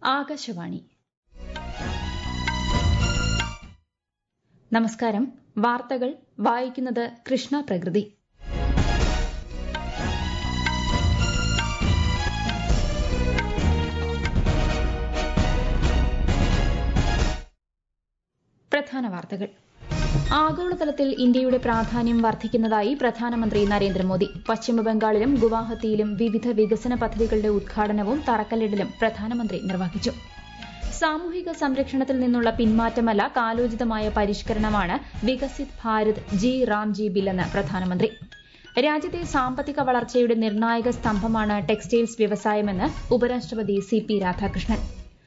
ആകാശവാണി നമസ്കാരം വാർത്തകൾ വായിക്കുന്നത് കൃഷ്ണ പ്രകൃതി പ്രധാന വാർത്തകൾ ആഗോളതലത്തിൽ ഇന്ത്യയുടെ പ്രാധാന്യം വർദ്ധിക്കുന്നതായി പ്രധാനമന്ത്രി നരേന്ദ്രമോദി പശ്ചിമബംഗാളിലും ഗുവാഹത്തിയിലും വിവിധ വികസന പദ്ധതികളുടെ ഉദ്ഘാടനവും തറക്കല്ലിടലും പ്രധാനമന്ത്രി നിർവഹിച്ചു സാമൂഹിക സംരക്ഷണത്തിൽ നിന്നുള്ള പിന്മാറ്റമല്ല കാലോചിതമായ പരിഷ്കരണമാണ് വികസിത് ഭാരത് ജി റാംജി ബില്ലെന്ന് പ്രധാനമന്ത്രി രാജ്യത്തെ സാമ്പത്തിക വളർച്ചയുടെ നിർണായക സ്തംഭമാണ് ടെക്സ്റ്റൈൽസ് വ്യവസായമെന്ന് ഉപരാഷ്ട്രപതി സി പി രാധാകൃഷ്ണൻ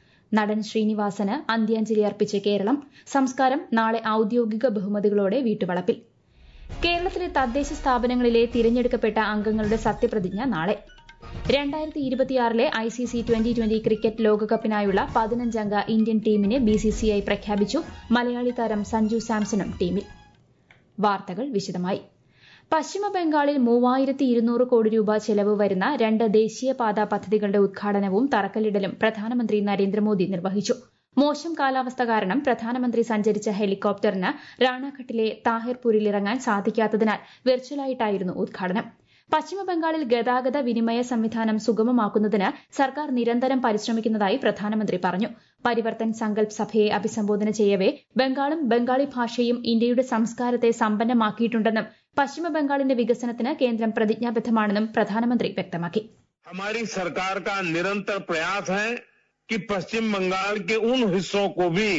നടൻ ശ്രീനിവാസന് അന്ത്യാഞ്ജലി അർപ്പിച്ച് കേരളം സംസ്കാരം നാളെ ഔദ്യോഗിക ബഹുമതികളോടെ വീട്ടുവളപ്പിൽ കേരളത്തിലെ തദ്ദേശ സ്ഥാപനങ്ങളിലെ തിരഞ്ഞെടുക്കപ്പെട്ട അംഗങ്ങളുടെ സത്യപ്രതിജ്ഞ നാളെ രണ്ടായിരത്തി ഇരുപത്തിയാറിലെ I C C twenty twenty cricket ലോകകപ്പിനായുള്ള പതിനഞ്ചംഗ ഇന്ത്യൻ ടീമിനെ ബിസിസിഐ പ്രഖ്യാപിച്ചു മലയാളി താരം സഞ്ജു സാംസണും ടീമിൽ വാർത്തകൾ വിശദമായി പശ്ചിമ ബംഗാളിൽ മൂവായിരത്തി ഇരുന്നൂറ് കോടി രൂപ ചെലവ് വരുന്ന രണ്ട് ദേശീയപാത പദ്ധതികളുടെ ഉദ്ഘാടനവും തറക്കല്ലിടലും പ്രധാനമന്ത്രി നരേന്ദ്രമോദി നിർവഹിച്ചു മോശം കാലാവസ്ഥ കാരണം പ്രധാനമന്ത്രി സഞ്ചരിച്ച ഹെലികോപ്റ്ററിന് റാണാഘട്ടിലെ താഹിർപൂരിൽ ഇറങ്ങാൻ സാധിക്കാത്തതിനാൽ വെർച്വലായിട്ടായിരുന്നു ഉദ്ഘാടനം പശ്ചിമബംഗാളിൽ ഗതാഗത വിനിമയ സംവിധാനം സുഗമമാക്കുന്നതിന് സർക്കാർ നിരന്തരം പരിശ്രമിക്കുന്നതായി പ്രധാനമന്ത്രി പറഞ്ഞു പരിവർത്തൻ സങ്കൽപ് സഭയെ അഭിസംബോധന ചെയ്യവെ ബംഗാളും ബംഗാളി ഭാഷയും ഇന്ത്യയുടെ സംസ്കാരത്തെ സമ്പന്നമാക്കിയിട്ടുണ്ടെന്നും പശ്ചിമബംഗാളിന്റെ വികസനത്തിന് കേന്ദ്രം പ്രതിജ്ഞാബദ്ധമാണെന്നും പ്രധാനമന്ത്രി വ്യക്തമാക്കി हमारी सरकार का निरंतर प्रयास है कि पश्चिम बंगाल के उन हिस्सों को भी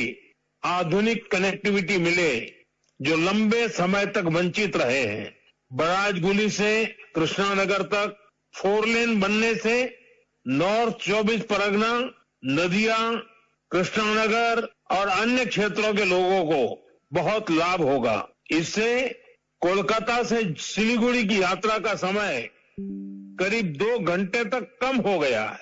आधुनिक कनेक्टिविटी मिले जो लंबे समय तक वंचित रहे हैं बराजगुली से कृष्णानगर तक फोर लेन बनने से नॉर्थ चौबीस परगना नदिया कृष्णानगर और अन्य क्षेत्रों के लोगों को बहुत लाभ होगा इससे कोलकाता से सिलीगुड़ी की यात्रा का समय करीब दो घंटे तक कम हो गया है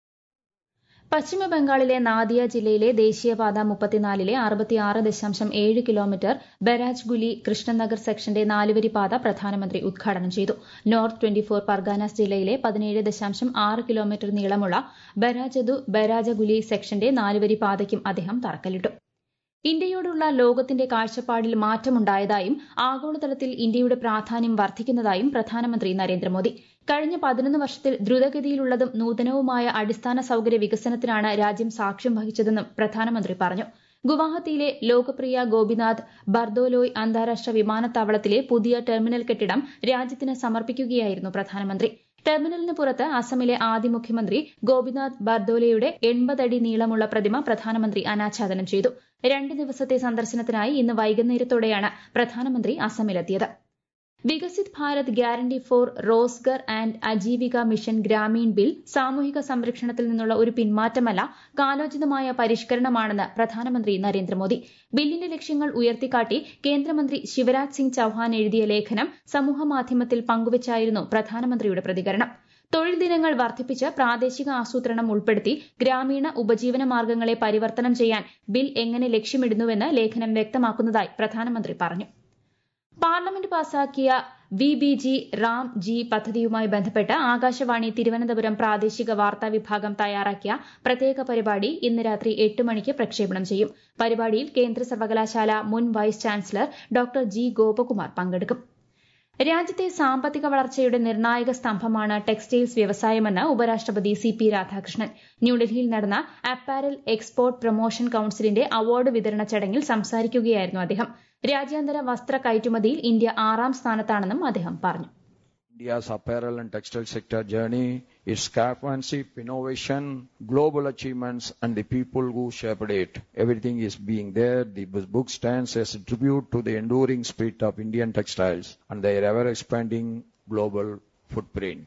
പശ്ചിമ ബംഗാളിലെ നാദിയ ജില്ലയിലെ ദേശീയപാത മുപ്പത്തിനാലിലെ അറുപത്തിയാറ് ദശാംശം ഏഴ് കിലോമീറ്റർ ബരാജ്ഗുലി കൃഷ്ണനഗർ സെക്ഷന്റെ നാലുവരി പാത പ്രധാനമന്ത്രി ഉദ്ഘാടനം ചെയ്തു നോർത്ത് ട്വന്റി ഫോർ പർഗാനാസ് ജില്ലയിലെ പതിനേഴ് ദശാംശം ആറ് കിലോമീറ്റർ നീളമുള്ള ബരാജദു ബരാജഗുലി സെക്ഷന്റെ നാലുവരി പാതയ്ക്കും അദ്ദേഹം തറക്കല്ലിട്ടു ഇന്ത്യയോടുള്ള ലോകത്തിന്റെ കാഴ്ചപ്പാടിൽ മാറ്റമുണ്ടായതായും ആഗോളതലത്തിൽ ഇന്ത്യയുടെ പ്രാധാന്യം വർദ്ധിക്കുന്നതായും പ്രധാനമന്ത്രി നരേന്ദ്രമോദി കഴിഞ്ഞ പതിനൊന്ന് വർഷത്തിൽ ദ്രുതഗതിയിലുള്ളതും നൂതനവുമായ അടിസ്ഥാന സൌകര്യ വികസനത്തിനാണ് രാജ്യം സാക്ഷ്യം വഹിച്ചതെന്നും പ്രധാനമന്ത്രി പറഞ്ഞു ഗുവാഹത്തിയിലെ ലോകപ്രിയ ഗോപിനാഥ് ബർദോലോയ് അന്താരാഷ്ട്ര വിമാനത്താവളത്തിലെ പുതിയ ടെർമിനൽ കെട്ടിടം രാജ്യത്തിന് സമർപ്പിക്കുകയായിരുന്നു പ്രധാനമന്ത്രി ടെർമിനലിന് പുറത്ത് അസമിലെ ആദ്യ മുഖ്യമന്ത്രി ഗോപിനാഥ് ബർദോലയുടെ എൺപതടി നീളമുള്ള പ്രതിമ പ്രധാനമന്ത്രി അനാച്ഛാദനം ചെയ്തു രണ്ട് ദിവസത്തെ സന്ദർശനത്തിനായി ഇന്ന് വൈകുന്നേരത്തോടെയാണ് പ്രധാനമന്ത്രി അസമിലെത്തിയത് Viksit Bharat guarantee for Rozgar and Ajeevika mission Grameen bill സാമൂഹിക സംരക്ഷണത്തിൽ നിന്നുള്ള ഒരു പിന്മാറ്റമല്ല കാലോചിതമായ പരിഷ്കരണമാണെന്ന് പ്രധാനമന്ത്രി നരേന്ദ്രമോദി ബില്ലിന്റെ ലക്ഷ്യങ്ങൾ ഉയർത്തിക്കാട്ടി കേന്ദ്രമന്ത്രി ശിവരാജ് സിംഗ് ചൌഹാൻ എഴുതിയ ലേഖനം സമൂഹമാധ്യമത്തിൽ പങ്കുവച്ചായിരുന്നു പ്രധാനമന്ത്രിയുടെ പ്രതികരണം തൊഴിൽ ദിനങ്ങൾ വർദ്ധിപ്പിച്ച് പ്രാദേശിക ആസൂത്രണം ഉൾപ്പെടുത്തി ഗ്രാമീണ ഉപജീവന മാർഗ്ഗങ്ങളെ പരിവർത്തനം ചെയ്യാൻ ബിൽ എങ്ങനെ ലക്ഷ്യമിടുന്നുവെന്ന് ലേഖനം വ്യക്തമാക്കുന്നതായി പ്രധാനമന്ത്രി പറഞ്ഞു പാർലമെന്റ് പാസാക്കിയ V B G Ram G പദ്ധതിയുമായി ബന്ധപ്പെട്ട് ആകാശവാണി തിരുവനന്തപുരം പ്രാദേശിക വാർത്താ വിഭാഗം തയ്യാറാക്കിയ പ്രത്യേക പരിപാടി ഇന്ന് രാത്രി എട്ട് മണിക്ക് പ്രക്ഷേപണം ചെയ്യും പരിപാടിയിൽ കേന്ദ്ര സർവകലാശാല മുൻ vice chancellor doctor G Gopakumar പങ്കെടുക്കും രാജ്യത്തെ സാമ്പത്തിക വളർച്ചയുടെ നിർണായക സ്തംഭമാണ് ടെക്സ്റ്റൈൽസ് വ്യവസായമെന്ന് ഉപരാഷ്ട്രപതി സി പി രാധാകൃഷ്ണൻ ന്യൂഡൽഹിയിൽ നടന്ന അപ്പാരൽ എക്സ്പോർട്ട് പ്രൊമോഷൻ കൌൺസിലിന്റെ അവാർഡ് വിതരണ ചടങ്ങിൽ സംസാരിക്കുകയായിരുന്നു അദ്ദേഹം രാജ്യാന്തര വസ്ത്ര കയറ്റുമതിയിൽ ഇന്ത്യ ആറാം സ്ഥാനത്താണെന്നും അദ്ദേഹം പറഞ്ഞു India's apparel and textile sector journey, its craftsmanship, innovation, global achievements, and the people who shaped it. Everything is being there. The book stands as a tribute to the enduring spirit of Indian textiles and their ever-expanding global footprint.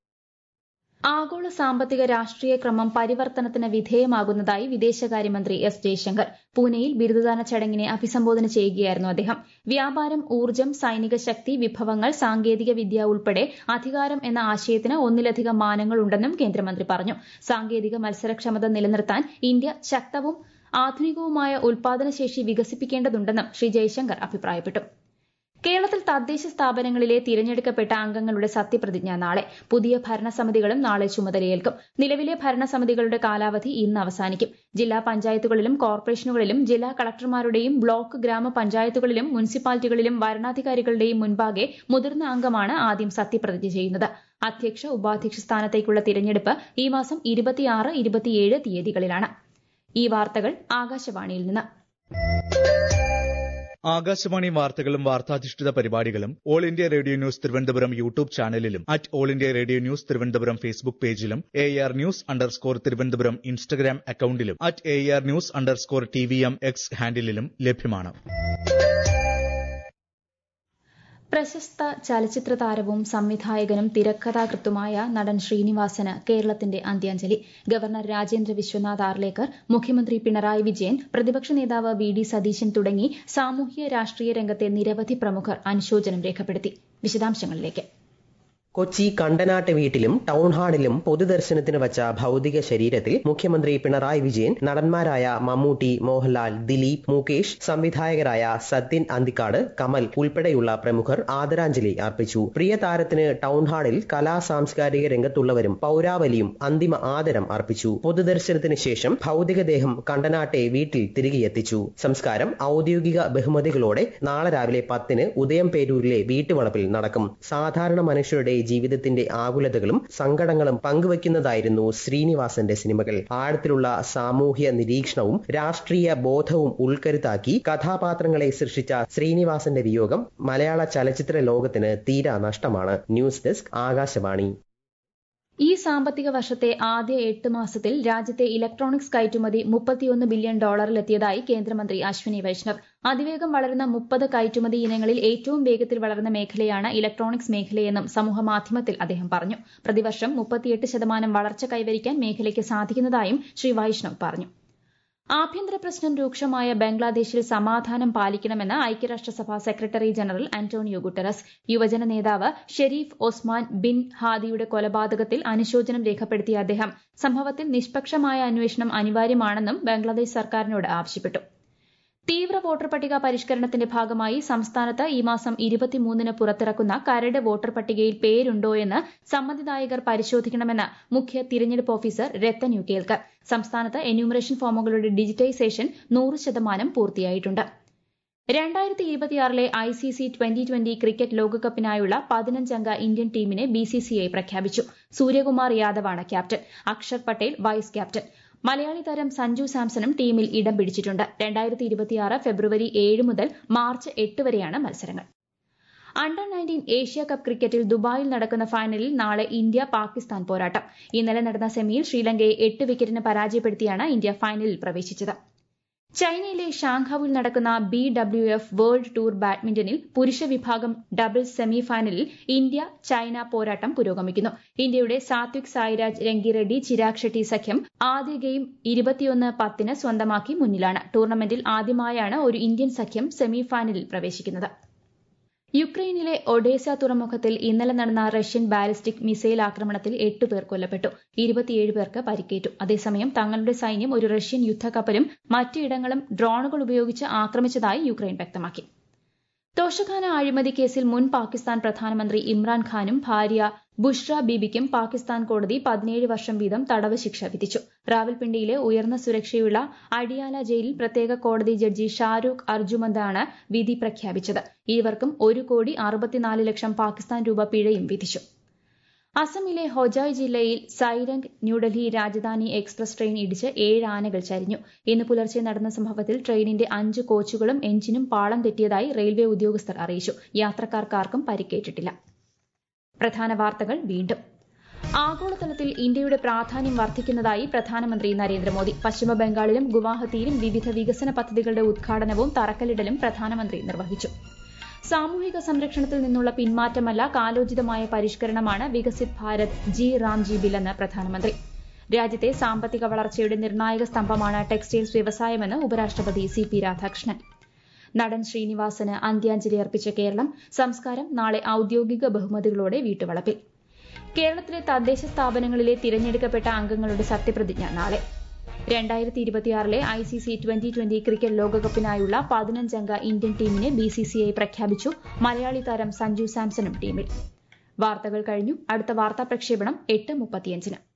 ആഗോള സാമ്പത്തിക രാഷ്ട്രീയ ക്രമം പരിവർത്തനത്തിന് വിധേയമാകുന്നതായി വിദേശകാര്യമന്ത്രി S Jaishankar പൂനെയിൽ ബിരുദദാന ചടങ്ങിനെ അഭിസംബോധന ചെയ്യുകയായിരുന്നു അദ്ദേഹം വ്യാപാരം ഊർജ്ജം സൈനിക ശക്തി വിഭവങ്ങൾ സാങ്കേതിക വിദ്യ ഉൾപ്പെടെ അധികാരം എന്ന ആശയത്തിന് ഒന്നിലധികം മാനങ്ങളുണ്ടെന്നും കേന്ദ്രമന്ത്രി പറഞ്ഞു സാങ്കേതിക മത്സരക്ഷമത നിലനിർത്താൻ ഇന്ത്യ ശക്തവും ആധുനികവുമായ ഉൽപാദനശേഷി വികസിപ്പിക്കേണ്ടതുണ്ടെന്നും ശ്രീ ജയശങ്കർ അഭിപ്രായപ്പെട്ടു കേരളത്തിൽ തദ്ദേശ സ്ഥാപനങ്ങളിലെ തിരഞ്ഞെടുക്കപ്പെട്ട അംഗങ്ങളുടെ സത്യപ്രതിജ്ഞ നാളെ പുതിയ ഭരണസമിതികളും നാളെ ചുമതലയേൽക്കും നിലവിലെ ഭരണസമിതികളുടെ കാലാവധി ഇന്ന് അവസാനിക്കും ജില്ലാ പഞ്ചായത്തുകളിലും കോർപ്പറേഷനുകളിലും ജില്ലാ കളക്ടർമാരുടെയും ബ്ലോക്ക് ഗ്രാമപഞ്ചായത്തുകളിലും മുനിസിപ്പാലിറ്റികളിലും വരണാധികാരികളുടെയും മുൻപാകെ മുതിർന്ന അംഗമാണ് ആദ്യം സത്യപ്രതിജ്ഞ ചെയ്യുന്നത് അധ്യക്ഷ ഉപാധ്യക്ഷ സ്ഥാനത്തേക്കുള്ള തിരഞ്ഞെടുപ്പ് ഈ മാസം ഇരുപത്തിയാറ് ഇരുപത്തിയേഴ് തീയതികളിലാണ് ഈ വാർത്തകൾ ആകാശവാണിയിൽ നിന്ന് ആകാശവാണി വാർത്തകളും വാർത്താധിഷ്ഠിത പരിപാടികളും all India radio news Thiruvananthapuram YouTube ചാനലിലും at all India radio news Thiruvananthapuram Facebook പേജിലും A R news underscore Thiruvananthapuram Instagram അക്കൌണ്ടിലും at A R news underscore T V M X ഹാൻഡിലും ലഭ്യമാണ് പ്രശസ്ത ചലച്ചിത്ര താരവും സംവിധായകനും തിരക്കഥാകൃത്തുമായ നടൻ ശ്രീനിവാസന് കേരളത്തിന്റെ അന്ത്യാഞ്ജലി ഗവർണർ രാജേന്ദ്ര വിശ്വനാഥ് ആർലേക്കർ മുഖ്യമന്ത്രി പിണറായി വിജയൻ പ്രതിപക്ഷ നേതാവ് വി ഡി സതീശൻ തുടങ്ങി സാമൂഹ്യ രാഷ്ട്രീയ രംഗത്തെ നിരവധി പ്രമുഖർ അനുശോചനം രേഖപ്പെടുത്തി വിശദാംശങ്ങളിലേക്ക് കൊച്ചി കണ്ടനാട്ട് വീട്ടിലും ടൗൺ ഹാളിലും പൊതുദർശനത്തിന് വച്ച ഭൌതിക ശരീരത്തിൽ മുഖ്യമന്ത്രി പിണറായി വിജയൻ നടന്മാരായ മമ്മൂട്ടി മോഹൻലാൽ ദിലീപ് മുകേഷ് സംവിധായകരായ സത്യൻ അന്തിക്കാട് കമൽ ഉൾപ്പെടെയുള്ള പ്രമുഖർ ആദരാഞ്ജലി അർപ്പിച്ചു പ്രിയ താരത്തിന് ടൗൺ ഹാളിൽ കലാ സാംസ്കാരിക രംഗത്തുള്ളവരും പൌരാവലിയും അന്തിമ ആദരം അർപ്പിച്ചു പൊതുദർശനത്തിന് ശേഷം ഭൌതികദേഹം കണ്ടനാട്ടെ വീട്ടിൽ തിരികെ എത്തിച്ചു സംസ്കാരം ഔദ്യോഗിക ബഹുമതികളോടെ നാളെ രാവിലെ പത്തിന് ഉദയംപേരൂരിലെ വീട്ടുവളപ്പിൽ നടക്കും സാധാരണ മനുഷ്യരുടെ ജീവിതത്തിന്റെ ആകുലതകളും സങ്കടങ്ങളും പങ്കുവയ്ക്കുന്നതായിരുന്നു ശ്രീനിവാസന്റെ സിനിമകൾ ആഴത്തിലുള്ള സാമൂഹ്യ നിരീക്ഷണവും രാഷ്ട്രീയ ബോധവും ഉൾക്കരുത്താക്കി കഥാപാത്രങ്ങളെ സൃഷ്ടിച്ച ശ്രീനിവാസന്റെ വിയോഗം മലയാള ചലച്ചിത്ര ലോകത്തിന് തീരാ നഷ്ടമാണ് ന്യൂസ് ഡെസ്ക് ആകാശവാണി ഈ സാമ്പത്തിക വർഷത്തെ ആദ്യ എട്ട് മാസത്തിൽ രാജ്യത്തെ ഇലക്ട്രോണിക്സ് കയറ്റുമതി മുപ്പത്തിയൊന്ന് ബില്യൺ ഡോളറിലെത്തിയതായി കേന്ദ്രമന്ത്രി അശ്വിനി വൈഷ്ണവ് അതിവേഗം വളരുന്ന മുപ്പത് കയറ്റുമതി ഇനങ്ങളിൽ ഏറ്റവും വേഗത്തിൽ വളർന്ന മേഖലയാണ് ഇലക്ട്രോണിക്സ് മേഖലയെന്നും സമൂഹമാധ്യമത്തിൽ അദ്ദേഹം പറഞ്ഞു പ്രതിവർഷം മുപ്പത്തിയെട്ട് ശതമാനം വളർച്ച കൈവരിക്കാൻ മേഖലയ്ക്ക് സാധിക്കുന്നതായും ശ്രീ വൈഷ്ണവ് പറഞ്ഞു ആഭ്യന്തര പ്രശ്നം രൂക്ഷമായ ബംഗ്ലാദേശിൽ സമാധാനം പാലിക്കണമെന്ന് ഐക്യരാഷ്ട്രസഭ സെക്രട്ടറി ജനറൽ അന്റോണിയോ ഗുട്ടറസ് യുവജന നേതാവ് ഷെരീഫ് ഒസ്മാൻ ബിൻ ഹാദിയുടെ കൊലപാതകത്തിൽ അനുശോചനം രേഖപ്പെടുത്തിയ അദ്ദേഹം സംഭവത്തിൽ നിഷ്പക്ഷമായ അന്വേഷണം അനിവാര്യമാണെന്നും ബംഗ്ലാദേശ് സർക്കാരിനോട് ആവശ്യപ്പെട്ടു തീവ്ര വോട്ടർ പട്ടിക പരിഷ്കരണത്തിന്റെ ഭാഗമായി സംസ്ഥാനത്ത് ഈ മാസം ഇരുപത്തിമൂന്നിന് പുറത്തിറക്കുന്ന കരട് വോട്ടർ പട്ടികയിൽ പേരുണ്ടോയെന്ന് സമ്മതിദായകർ പരിശോധിക്കണമെന്ന് മുഖ്യ തിരഞ്ഞെടുപ്പ് ഓഫീസർ രത്തൻ യു കേൽക്കർ സംസ്ഥാനത്ത് എന്യൂമറേഷൻ ഫോമുകളുടെ ഡിജിറ്റൈസേഷൻ നൂറ് ശതമാനം പൂർത്തിയായിട്ടുണ്ട് രണ്ടായിരത്തി ഇരുപത്തിയാറിലെ I C C twenty twenty cricket ലോകകപ്പിനായുള്ള പതിനഞ്ചംഗ ഇന്ത്യൻ ടീമിനെ ബി സി സി ഐ പ്രഖ്യാപിച്ചു സൂര്യകുമാർ യാദവാണ് captain Akshar Patel vice captain Malayali താരം സഞ്ജു സാംസണും ടീമിൽ ഇടം പിടിച്ചിട്ടുണ്ട് രണ്ടായിരത്തി ഇരുപത്തിയാറ് ഫെബ്രുവരി ഏഴ് മുതൽ മാർച്ച് എട്ട് വരെയാണ് മത്സരങ്ങൾ അണ്ടർ നയൻറ്റീൻ ഏഷ്യ കപ്പ് ക്രിക്കറ്റിൽ ദുബായിൽ നടക്കുന്ന ഫൈനലിൽ നാളെ ഇന്ത്യ പാകിസ്ഥാൻ പോരാട്ടം ഇന്നലെ നടന്ന സെമിയിൽ ശ്രീലങ്കയെ എട്ട് വിക്കറ്റിന് പരാജയപ്പെടുത്തിയാണ് ഇന്ത്യ ഫൈനലിൽ പ്രവേശിച്ചത് ചൈനയിലെ ഷാങ്ഹാവിൽ നടക്കുന്ന B W F world tour ബാഡ്മിന്റണിൽ പുരുഷ വിഭാഗം ഡബിൾസ് സെമി ഫൈനലിൽ ഇന്ത്യ ചൈന പോരാട്ടം പുരോഗമിക്കുന്നു ഇന്ത്യയുടെ സാത്വിക് സായിരാജ് രംഗിറെഡ്ഡി ചിരാഗ് ഷെട്ടി സഖ്യം ആദ്യ ഗെയിം ഇരുപത്തിയൊന്ന് പത്തിന് സ്വന്തമാക്കി മുന്നിലാണ് ടൂർണമെന്റിൽ ആദ്യമായാണ് ഒരു ഇന്ത്യൻ സഖ്യം സെമി ഫൈനലിൽ പ്രവേശിക്കുന്നത് യുക്രൈനിലെ ഒഡേസ തുറമുഖത്തിൽ ഇന്നലെ നടന്ന റഷ്യൻ ബാലിസ്റ്റിക് മിസൈൽ ആക്രമണത്തിൽ എട്ട് പേർ കൊല്ലപ്പെട്ടു ഇരുപത്തിയേഴ് പേർക്ക് പരിക്കേറ്റു അതേസമയം തങ്ങളുടെ സൈന്യം ഒരു റഷ്യൻ യുദ്ധക്കപ്പലും മറ്റിടങ്ങളും ഡ്രോണുകൾ ഉപയോഗിച്ച് ആക്രമിച്ചതായി യുക്രൈൻ വ്യക്തമാക്കി തോഷഖാന അഴിമതി കേസിൽ മുൻ പാകിസ്ഥാൻ പ്രധാനമന്ത്രി ഇമ്രാൻഖാനും ഭാര്യ ബുഷ്ര ബീബിക്കും പാകിസ്ഥാൻ കോടതി പതിനേഴ് വർഷം വീതം തടവ് ശിക്ഷ വിധിച്ചു റാവൽപിണ്ടിയിലെ ഉയർന്ന സുരക്ഷയുള്ള അടിയാല ജയിലിൽ പ്രത്യേക കോടതി ജഡ്ജി ഷാരൂഖ് അർജുമന്ദാണ് വിധി പ്രഖ്യാപിച്ചത് ഇരുവർക്കും ഒരു കോടി അറുപത്തിനാല് ലക്ഷം പാകിസ്ഥാൻ രൂപ പിഴയും വിധിച്ചു അസമിലെ ഹൊജായ് ജില്ലയിൽ സൈരംഗ് ന്യൂഡൽഹി രാജധാനി എക്സ്പ്രസ് ട്രെയിൻ ഇടിച്ച് ഏഴ് ആനകൾ ചരിഞ്ഞു ഇന്ന് പുലർച്ചെ നടന്ന സംഭവത്തിൽ ട്രെയിനിന്റെ അഞ്ച് കോച്ചുകളും എഞ്ചിനും പാളം തെറ്റിയതായി റെയിൽവേ ഉദ്യോഗസ്ഥർ അറിയിച്ചു യാത്രക്കാർക്കാർക്കും പരിക്കേറ്റിട്ടില്ല പ്രധാന വാർത്തകൾ വീണ്ടും ആഗോളതലത്തിൽ ഇന്ത്യയുടെ പ്രാധാന്യം വർദ്ധിക്കുന്നതായി പ്രധാനമന്ത്രി നരേന്ദ്രമോദി പശ്ചിമ ബംഗാളിലും ഗുവാഹത്തിയിലും വിവിധ വികസന പദ്ധതികളുടെ ഉദ്ഘാടനവും തറക്കല്ലിടലും പ്രധാനമന്ത്രി നിർവഹിച്ചു സാമൂഹിക സംരക്ഷണത്തിൽ നിന്നുള്ള പിന്മാറ്റമല്ല കാലോചിതമായ പരിഷ്കരണമാണ് വികസിത് ഭാരത് ജി റാംജി ബില്ലെന്ന് പ്രധാനമന്ത്രി രാജ്യത്തെ സാമ്പത്തിക വളർച്ചയുടെ നിർണായക സ്തംഭമാണ് ടെക്സ്റ്റൈൽസ് വ്യവസായമെന്ന് ഉപരാഷ്ട്രപതി സി പി രാധാകൃഷ്ണൻ നടൻ ശ്രീനിവാസന് അന്ത്യാഞ്ജലി അർപ്പിച്ച കേരളം സംസ്കാരം നാളെ ഔദ്യോഗിക ബഹുമതികളോടെ വീട്ടുവളപ്പിൽ കേരളത്തിലെ തദ്ദേശ സ്ഥാപനങ്ങളിലെ തിരഞ്ഞെടുക്കപ്പെട്ട അംഗങ്ങളുടെ സത്യപ്രതിജ്ഞ നാളെ രണ്ടായിരത്തി ഇരുപത്തിയാറിലെ I C C twenty twenty cricket ലോകകപ്പിനായുള്ള പതിനഞ്ചംഗ ഇന്ത്യൻ ടീമിനെ ബി സി സി ഐ പ്രഖ്യാപിച്ചു മലയാളി താരം സഞ്ജു സാംസണും ടീമിൽ വാർത്തകൾ കഴിഞ്ഞു അടുത്ത വാർത്താ പ്രക്ഷേപണം എട്ട് മുപ്പത്തിയഞ്ചിന്